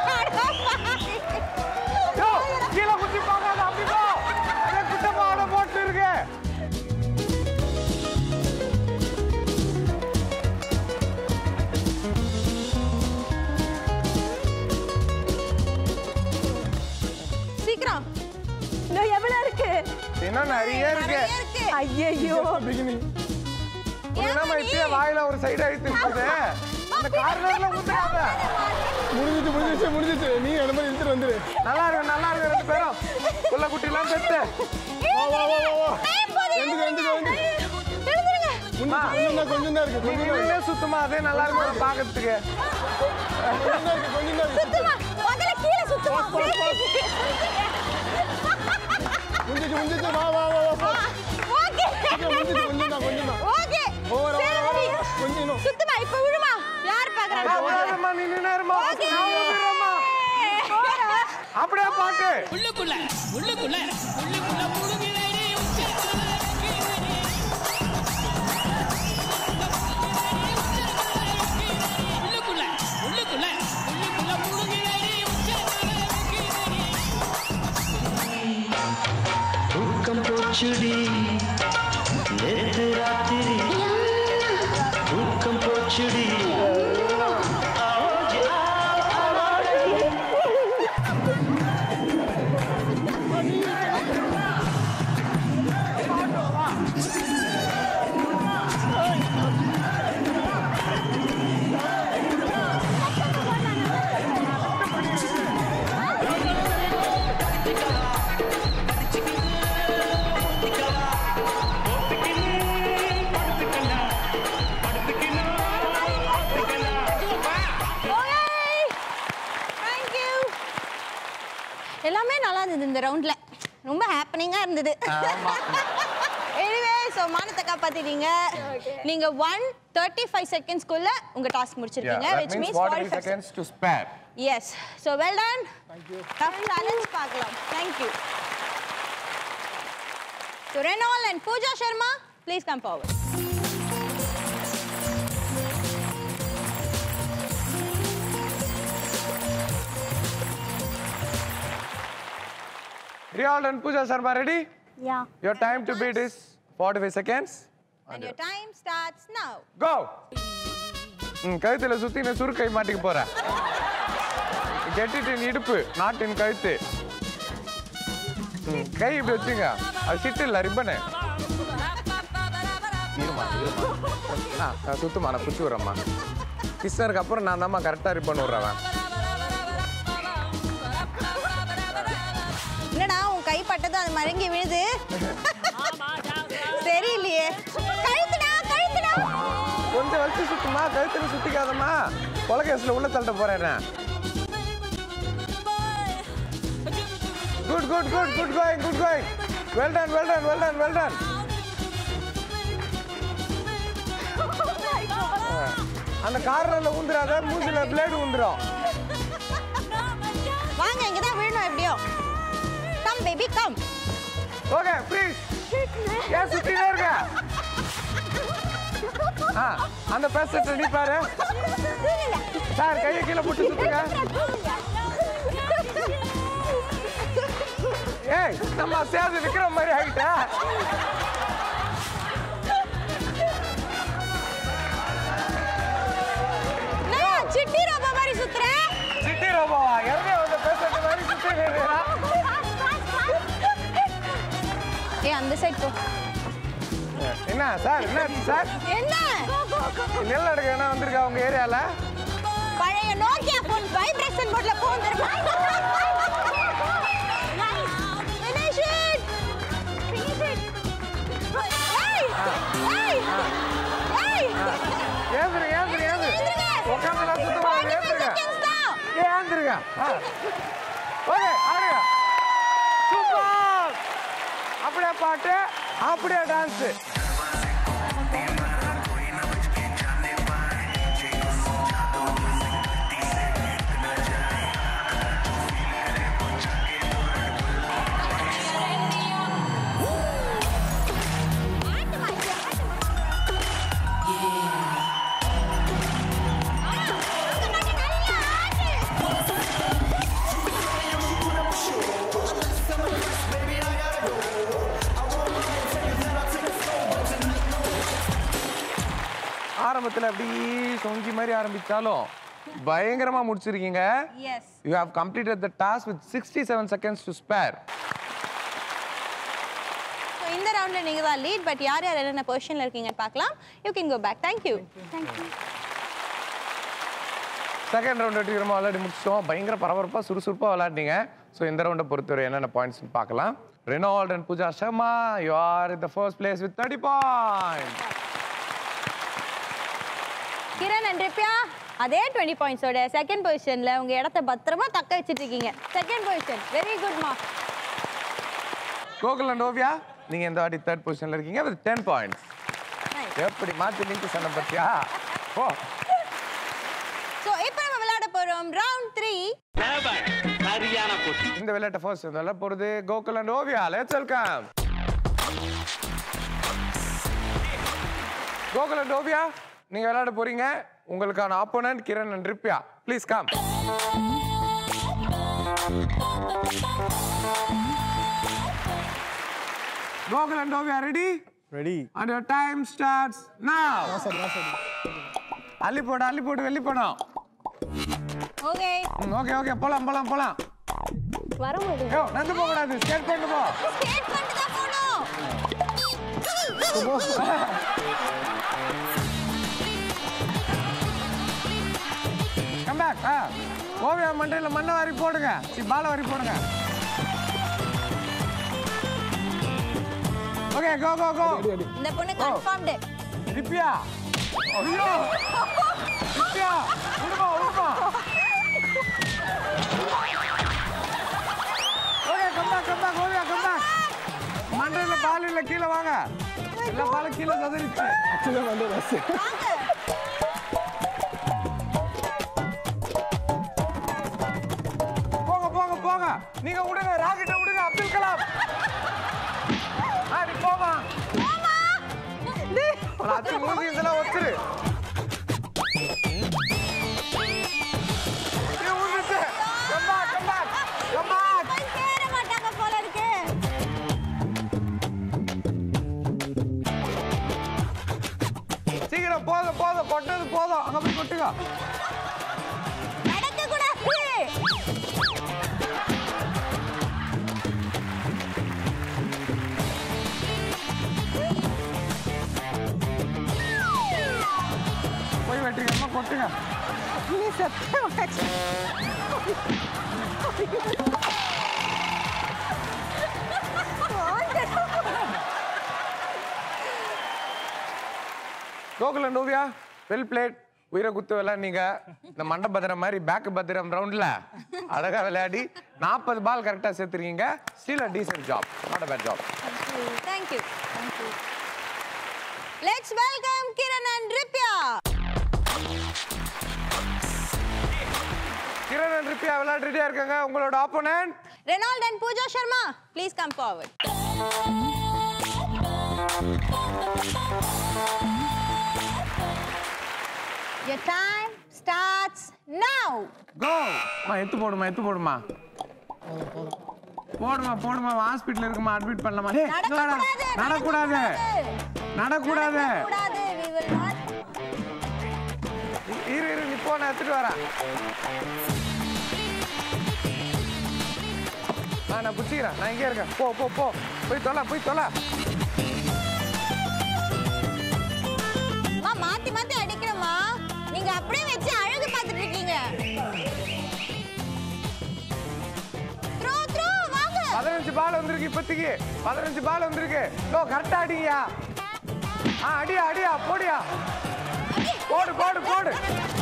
யோ கீழே குத்தி போகாத அப்படி போ அங்க குட்ட போட போட்டு இருக்கு சீக்கிரம் இன்னும் எவ்வளவு இருக்கு இன்னும் நிறைய இருக்கு நிறைய இருக்கு ஐயோ பிகினிங் நம்ம இப்பயே வாயில ஒரு சைடு அழுத்து இருக்குது அந்த கார்னர்ல ஊத்துறாங்க முடிஞ்சிச்சு முடிஞ்சிச்சு முடிஞ்சிச்சு நீ அந்த மாதிரி இழுத்துட்டு வந்துரு நல்லா இருக்கு நல்லா இருக்கு ரெண்டு பேரும் புள்ள குட்டிலாம் பெத்து வா வா வா வா வா டைம் போகுது, எந்துக்கு எந்துக்கு எந்துக்கு எழுந்துருங்க. முடிஞ்சிச்சு கொஞ்சம் தான் இருக்கு நீ கொஞ்சம் தான் இருக்கு நின்னே சுத்தமா அதே நல்லா இருக்கும் பாக்கிறதுக்கு கொஞ்சம் தான் இருக்கு கொஞ்சம் தான் இருக்கு சுத்தமா, முதல்ல கீழே முடிஞ்சிச்சு முடிஞ்சிச்சு வா வா வா வா ஓகே முடிஞ்சிச்சு கொஞ்சம் தான் கொஞ்சம் தான் ஓகே ஓவர் சரி, ஓவர் சரி. ஓவர் கொஞ்சம் இன்னும் சுத்துமா இப்ப விழுமா யார் பாக்குறாங்க விடாதம்மா, நீ நின்னுருமா. நான் ஊதுறேம்மா. அப்படியே பாட்டு உள்ளுக்குள்ள உள்ளுக்குள்ள உள்ளுக்குள்ள முழுகிலேடி உள்ளுக்குள்ள உள்ளுக்குள்ள உள்ளுக்குள்ள முழுகிலேடி தூக்கம் போச்சுடி நேத்து ராத்திரி தூக்கம் போச்சுடி Thank you. எல்லாமே நல்லா இருந்தது இந்த ரவுண்ட்ல ரொம்ப ஹாப்பனிங்கா இருந்தது எனிவே ஸோ மானத்தை காப்பாத்திட்டீங்க நீங்க ஒன் தேர்ட்டி ஃபைவ் செகண்ட்ஸ்க்குள்ள உங்க டாஸ்க் Yeah, முடிச்சிருக்கீங்க that which means means 45 seconds to spare. Yes so well done tough challenge பார்க்கலாம் thank you so Renault and Pooja Sharma please come forward Riyal and Pooja Sharma, ready? Yeah. Your time to beat is 45 seconds. And your time starts now. Go! ம் கழுத்துல சுத்தி நான் சுருக்கை மாட்டிக்க போறேன் கெட்டிட்டு இடுப்பு நாட்டின் கழுத்து ம் கை இப்படி வச்சுங்க அது சிட்டு இல்ல ரிப்பனு இருமா இருமா ஆ, நான் சுத்துமா நான் குச்சி விட்றேம்மா கிருஷ்ணருக்கு அப்புறம் நான் தான்மா கரெக்டாக ரிப்பன் விட்றவன் என்னடா உன் கை பட்டது அது மறங்கி விழுது சரியில்லையே கழுத்துடா கழுத்துடா கொஞ்சம் வச்சு சுத்துமா கழுத்துல சுத்திக்காதம்மா கொலை கேஸ்ல உள்ள தள்ளிட்ட போறேன் நான் good good good good going good going well done well done well done well done அந்த கார்னர்ல ஊந்துறாத மூஞ்சில பிளேடு ஊந்துரும் வாங்க இங்க தான் விழணும் எப்படியோ come baby come okay please ஏன் சுத்தினே இருக்க ஆ அந்த பேசட்ட நீ பாரு சார் கையை கீழே போட்டு சுத்துங்க ஏய் நம்ம சேர்ந்து விக்கிற மாதிரி ஆகிட்ட நான் சிட்டி ரோபோ மாதிரி சுத்துறேன் சிட்டி ரோபோவா எங்கே வந்து பேசட்ட மாதிரி சுத்தி ஏய் அந்த சைடு போ என்ன சார் என்ன சார் என்ன நெல் அடுக்க என்ன வந்திருக்கா உங்க ஏரியால பழைய நோக்கியா போன் வைப்ரேஷன் மோட்ல போன் தெரியுமா Finish it! Finish it! ஏய்! ஏய்! ஏய்! ஏந்திரு ஏந்திரு ஏந்திரு எழுந்திருங்க. உட்காந்து நான் சுத்தமா 45 ஏந்திருங்க seconds தான். ஏந்திருங்க ஓகே ஆடுங்க சூப்பர் அப்படியே பாட்டு அப்படியே டான்ஸ் ஆரம்பத்துல அப்படி சொங்கி மாதிரி ஆரம்பிச்சாலும் பயங்கரமா முடிச்சிருக்கீங்க Yes. You have completed the task with sixty seven seconds to spare So, இந்த ரவுண்ட்ல நீங்க தான் லீட் பட் யார் யார் என்னென்ன பொசிஷன்ல இருக்கீங்கன்னு பார்க்கலாம் you can go back thank you thank you second round வெற்றிகரமாக விளையாடி முடிச்சிட்டோம் பயங்கர பரபரப்பாக சுறுசுறுப்பாக விளையாடினீங்க ஸோ இந்த ரவுண்டை பொறுத்தவரை என்னென்ன பாயிண்ட்ஸ்னு பார்க்கலாம் Renault and Pooja Sharma you are in the first place with thirty point Kiran and Ripya அதே டுவெண்ட்டி பாயிண்ட்ஸோட செகண்ட் பொசிஷன்ல உங்க இடத்த பத்திரமா தக்க வச்சிட்டு இருக்கீங்க செகண்ட் பொசிஷன் வெரி குட் மா கோகுல் அண்ட் ஓவியா நீங்க இந்த வாட்டி தேர்ட் பொசிஷன்ல இருக்கீங்க வித் டென் பாயிண்ட்ஸ் எப்படி மாத்தி லிங்க் சொன்ன பத்தியா ஓ ஸோ இப்போ நம்ம விளையாட போறோம் ரவுண்ட் த்ரீ இந்த விளையாட்டை ஃபர்ஸ்ட் விளையாட போறது Gokul and Oviya let's welcome Gokul and Oviya நீங்க விளையாட போறீங்க உங்களுக்கான opponent Kiran and Ripya please come Gokul and Oviya ready ready And your time starts now. அள்ளி போடு அள்ளி போடு வெளி போடும் ஓகே ஓகே ஓகே போலாம் போலாம் போலாம் வர முடியும் யோ நந்து போக கூடாது ஸ்கேட் பண்ணு போ ஸ்கேட் பண்ணிட்டு தான் போகணும் கம் பேக் ஆ ஓவியா மண்டையில் மண்ணை வாரி போடுங்க சி பாலை வாரி போடுங்க ஓகே கோ கோ கோ இந்த பொண்ணு கன்ஃபார்ம்டு ரிப்பியா ஐயோ ரிப்பியா விடுமா விடுமா okay come back come back Oviya come back மண்டையில் பால் இல்லை கீழே வாங்க எல்லா பாலும் கீழே சதுரிச்சு ஆக்சுவலாக வந்து ரஸ் போங்க போங்க போங்க நீங்க விடுங்க ராக்கெட்டை விடுங்க அப்துல் கலாம் ஆ நீ போமா அத்தி மூஞ்சி இதெல்லாம் வச்சிரு நீ விட்டுட்டு. Come back, come back, come back. சேர மாட்டாங்க போல இருக்கு சீக்கிரம் போதும் போதும் கொட்டது போதும் அங்க போய் கொட்டுங்க நடக்க கூடாது போய் வெட்டுங்க அம்மா கொட்டுங்க Gokul and Oviya well played உயிரை குத்து விளையாடுனீங்க இந்த மண்ட பத்திரம் மாதிரி பேக் பத்திரம் ரவுண்ட்ல அழகா விளையாடி நாற்பது பால் கரெக்டாக சேர்த்துருக்கீங்க still a decent job not a bad job thank you thank you let's welcome Kiran and Ripya Kiran and Ripya விளையாட்டு ரெடியா இருக்காங்க உங்களோட opponent Renault and Pooja Sharma please come forward Your time starts now. Go மா எத்து போடுமா எத்து போடுமா போடுமா போடுமா ஹாஸ்பிட்டல் இருக்குமா அட்மிட் பண்ணலாமா டேய், இங்க வாடா. நடக்கூடாது நடக்கூடாது கூடாது we will not இரு இரு நீ போ நான் எடுத்துட்டு வரேன் ஆ நான் பிடிச்சிக்கிறேன் நான் இங்கே இருக்கேன் போ போ போ போய் தொலை போய் தொலை அம்மா மாத்தி மாத்தி அடிக்கணுமா நீங்க அப்படியே வச்சு அழகு பார்த்துட்டு இருக்கீங்க த்ரோ த்ரோ வாங்க பதினஞ்சு பால் வந்திருக்கு இப்போதைக்கு பதினஞ்சு பால் வந்திருக்கு ஓ கரெக்டா அடிங்கயா ஆ அடியா அடியா போடியா போடு போடு போடு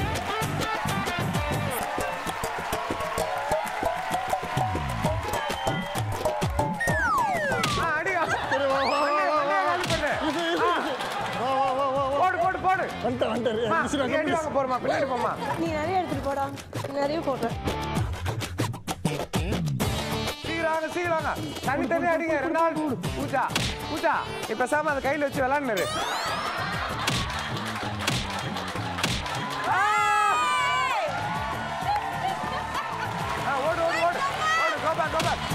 ஆ, அடியா. மண்டையை- மண்டையை காலி பண்ணு. ஆ. போடு போடு போடு வந்துட்டேன் அம்மா, வந்துட்டேன் நீ அடி வாங்க போறமா பின்னாடி போமா நீ நிறைய எடுத்துட்டு போடா நீ நிறைய போடுற சீக்கிரம் வாங்க சீக்கிரம் வாங்க தனித்தனியா அடிங்க ரெண்டு நாள் பூஜா பூஜா இப்ப பேசாம அதை கையில வச்சு விளாண்டுரு ஓடு ஓடு ஓடு ஓடு go back, go back.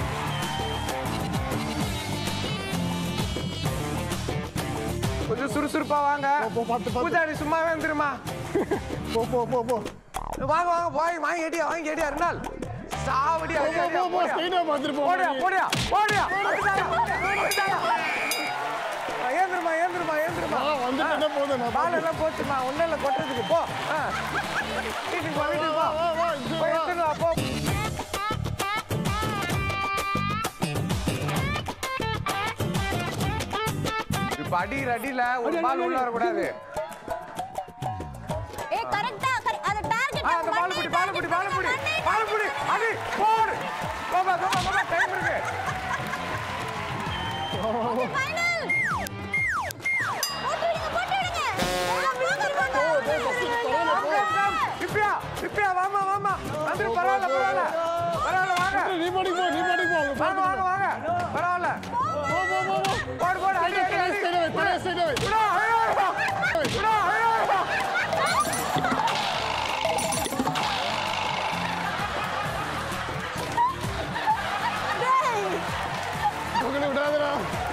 கொஞ்சம் சுறுசுறுப்பா வாங்க போ, பார்த்து, பார்த்து. பூஜா நீ சும்மாவே வந்துருமா போ போ போ போ வாங்க வாங்க வாங்கி வாங்கி அடியா வாங்கி அடியா ரெண்டு நாள் சாவடியா போ, அடியா, போ, அடியா, போ, போடியா. straight ஆ பார்த்துட்டு போ, போடியா நீ. போடியா போடியா வந்துட்டாயா, வந்துட்டாயா. ஆ, ஏந்திருமா ஏந்திருமா ஏந்திருமா ஆ, வந்துட்டேன்னா போதும், நான் பால் எல்லாம் போச்சுமா ஒன்னும் இல்லை கொட்டுறதுக்கு போ ஆ. வீட்டுக்கு போ வீட்டுக்கு போ வா, வா, இங்க போய் வா. எடுத்துட்டு வா போ இப்ப அடிக்கிற அடியில ஒரு பால் உள்ள வரக்கூடாது ஏ கரெக்ட்டா அதை நீ பாட்டுக்கு போ நீ பாட்டுக்கு போ வாங்க வாங்க வாங்க பரவாயில்ல போ போ போ போ போடு போடு அடி அடி அடி Straight away, straight away, straight away. விடா, ஐயோ, ஐயோ. விடா, ஐயோ, ஐயோ. உங்களை விடாதடா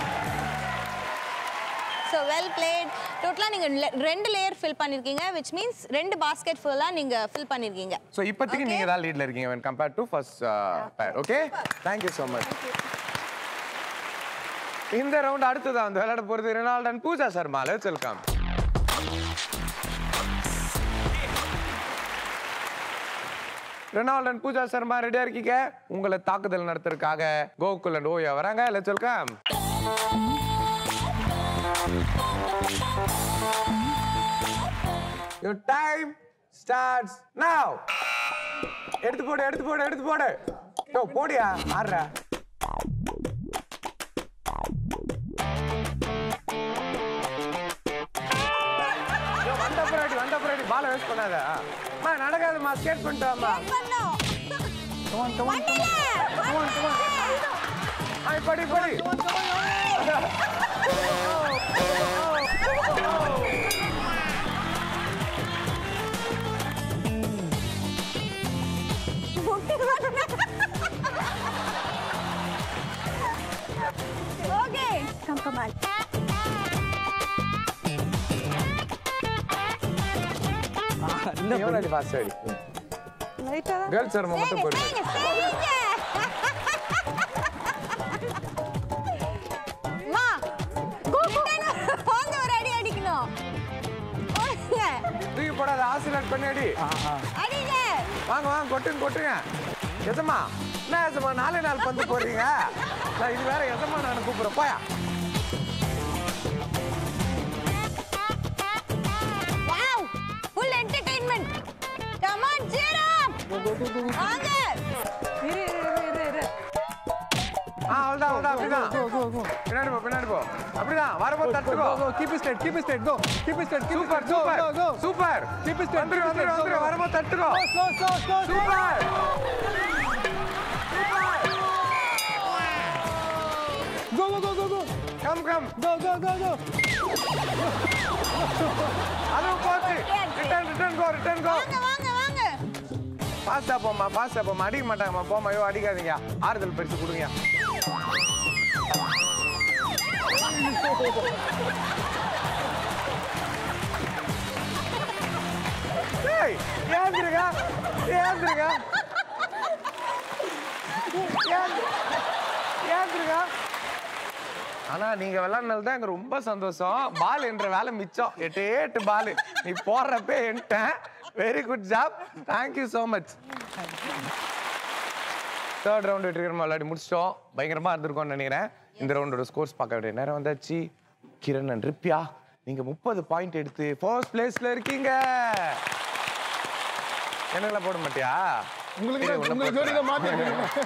ஸோ வெல் பிளேட் டோட்டலாக நீங்கள் ரெண்டு லேயர் ஃபில் பண்ணியிருக்கீங்க விச் மீன்ஸ் ரெண்டு பாஸ்கெட் ஃபுல்லாக நீங்கள் ஃபில் பண்ணியிருக்கீங்க ஸோ இப்போதைக்கு நீங்க தான் லீட்ல இருக்கீங்க when compared to first pair okay thank you so much இந்த ரவுண்ட் அடுத்ததா வந்து விளையாட போறது Renault and Pooja Sharma let's welcome Renault and Pooja Sharma ரெடியா இருக்கீங்க உங்களை தாக்குதல் நடத்துறதுக்காக கோகுல் அண்ட் ஓயா வராங்க let's welcome Your time starts now. எடுத்து போடு எடுத்து போடு எடுத்து போடு யோ போடியா ஆடுற யோ, வந்த பின்னாடி வந்த பின்னாடி பால வேஸ்ட் பண்ணாத அம்மா நடக்காதும்மா ஸ்கேட் பண்ணிட்டாம்மா ஆ படி படி ஓகே கம் கமால் எவ்வளோ ஃபாஸ்ட் அடி கேர்ள்ஸ் சர்மா மட்டும் போடு மா வாங்க ஒரு அடி அடிக்கணும் வாங்க, தூக்கி போடாத ஆசிலேட் பண்ணி அடி அடிங்க வாங்க வாங்க கொட்டுங்க கொட்டுங்க எசமா என்ன எசமா நாலே நாள் பந்து போடுறீங்க நான் இது வேற எசமா நான் கூப்பிடுறேன் போயா wow full entertainment come on zero வாங்க ஆ அவ்வளோதான் அவ்வளோதான் அப்படிதான் பின்னாடி போ பின்னாடி போ அப்படிதான் வரும்போது தட்டுக்கோ keep straight keep straight go keep straight super super super Keep it straight, வந்துரு keep it வந்துரு straight, வந்துரு go, go. வரும்போது தட்டுக்கோ slow slow slow super go go go go go come come go go go go அதுவும் போச்சு return return go return go வாங்க வாங்க வாங்க ஃபாஸ்டா போம்மா ஃபாஸ்டா போம்மா அடிக்க மாட்டாங்கம்மா போம்மா ஐயோ அடிக்காதீங்க ஆறுதல் பரிசு கொடுங்க ஏய் ஏந்திருங்க ஏந்திருங்க ஏந்து- ஏந்திருங்க ஆனா நீங்க விளையாடுனது தான் எனக்கு ரொம்ப சந்தோஷம் பால் என்ற வேலை மிச்சம் எட்டு எட்டு பால் நீ போடுறப்பே என்ட்டேன் very good job thank you so much third round வெற்றிகரமாக விளையாடி முடிச்சிட்டோம் பயங்கரமா இருந்திருக்கும்னு நினைக்கிறேன் இந்த ரவுண்டோட ஸ்கோர்ஸ் பார்க்க வேண்டிய நேரம் வந்தாச்சு கிரண் அண்ட் ரிப்யா நீங்க முப்பது பாயிண்ட் எடுத்து ஃபர்ஸ்ட் பிளேஸ்ல இருக்கீங்க என்னெல்லாம் போட மாட்டியா உங்களுக்கு இரு, தான் உன்னை உங்க ஜோடியில போட்டுறேன். மாத்தி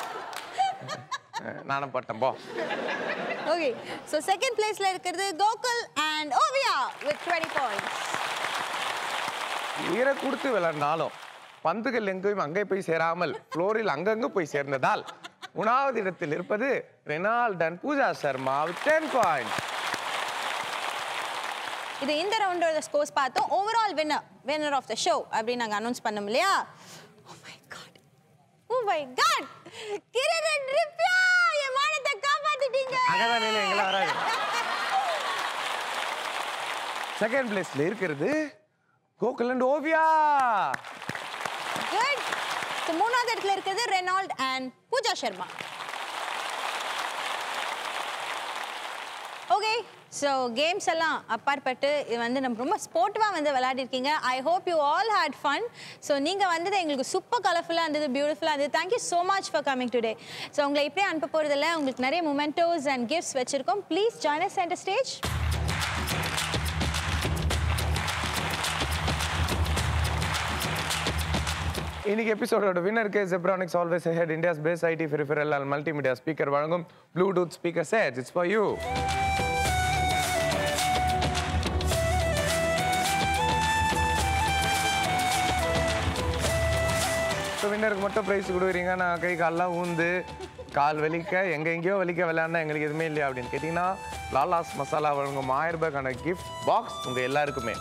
அஹ், நானும் பட்டேன் போ ஓகே ஸோ செகண்ட் பிளேஸ்ல இருக்கிறது Gokul and Oviya with twenty points உயிரை கொடுத்து விளையாடினாலும் பந்துகள் எங்கேயும் அங்கே போய் சேராமல் ஃப்ளோரில் அங்கங்கு போய் சேர்ந்ததால் உணாவது இடத்தில் இருப்பது Renault and Pooja Sharma ten point இது இந்த ரவுண்டோட ஸ்கோர்ஸ் பார்த்தோம் overall winner winner of the show அப்படின்னு நாங்கள் அனௌன்ஸ் பண்ணோம் இல்லையா oh my god oh my god Kiran Ripya என் மானத்தை காப்பாத்திட்டீங்க அங்கதான் நில்லு, எங்கெல்லாம் வராது. செகண்ட் பிளேஸ்ல இருக்கிறது Gokul and Oviya good so மூணாவது இடத்துல இருக்கிறது Renault and Pooja Sharma okay so games எல்லாம் அப்பாற்பட்டு இது வந்து நம்ம ரொம்ப ஸ்போர்ட்டிவாக வந்து விளையாடிருக்கீங்க I hope you all had fun so நீங்கள் வந்தது எங்களுக்கு சூப்பர் கலர்ஃபுல்லாக இருந்தது பியூட்டிஃபுல்லாக இருந்தது thank you so much for coming today so உங்களை இப்படியே அனுப்ப போகிறதில்ல உங்களுக்கு நிறைய மொமெண்டோஸ் அண்ட் கிஃப்ட்ஸ் வச்சுருக்கோம் please join us centre stage இன்னைக்கு எபிசோடோட வின்னருக்கு Zebronics always ahead India's base IT peripheral and multimedia speaker வழங்கும் Bluetooth speaker set it's for you so வின்னருக்கு மட்டும் ப்ரைஸ் கொடுக்குறீங்க நான் கை கால்லாம் ஊந்து கால் வலிக்க எங்க எங்கேயோ வலிக்க விளையாண்டா எங்களுக்கு எதுவுமே இல்லையா அப்படின்னு கேட்டிங்கன்னா லாலாஸ் மசாலா வழங்கும் ஆயிரம் ரூபாய்க்கான கிஃப்ட் பாக்ஸ் உங்க எல்லாருக்குமே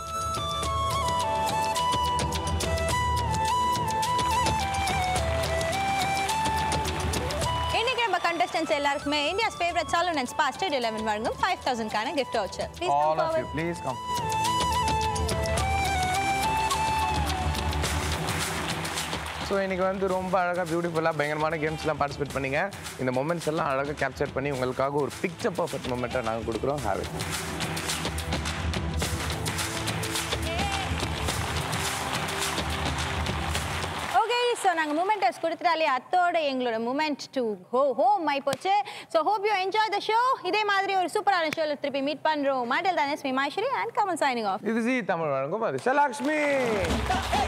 இன்னைக்கு நம்ம கண்டஸ்டன்ஸ் எல்லாருக்குமே India's favourite salon and spa state eleven வழங்கும் ஃபைவ் தௌசண்ட்கான கிஃப்ட் வச்சு all of you please come so இன்னைக்கு வந்து ரொம்ப அழகாக பியூட்டிஃபுல்லாக பயங்கரமான கேம்ஸ்லாம் பார்ட்டிசிபேட் பண்ணீங்க இந்த மொமெண்ட்ஸ் எல்லாம் அழகாக கேப்சர் பண்ணி உங்களுக்காக ஒரு பிக்சர் பர்ஃபெக்ட் மொமெண்ட்டை நாங்கள் கொடுக்குறோம் ஹாவ் இட் ஓகே ஸோ நாங்கள் மூமெண்டர்ஸ் கொடுத்துட்டாலே அத்தோட எங்களோட மூமெண்ட் டு ஹோ ஹோம் ஆகி போச்சு so hope you enjoy the show இதே மாதிரி ஒரு சூப்பரான ஷோவில் திருப்பி மீட் பண்ணுறோம் மாடல் தானே ஸ்மி மாஷரி அண்ட் கமல் சைனிங் ஆஃப் இது ஜி தமிழ் வழங்கும் அது செலாக்ஷ்மி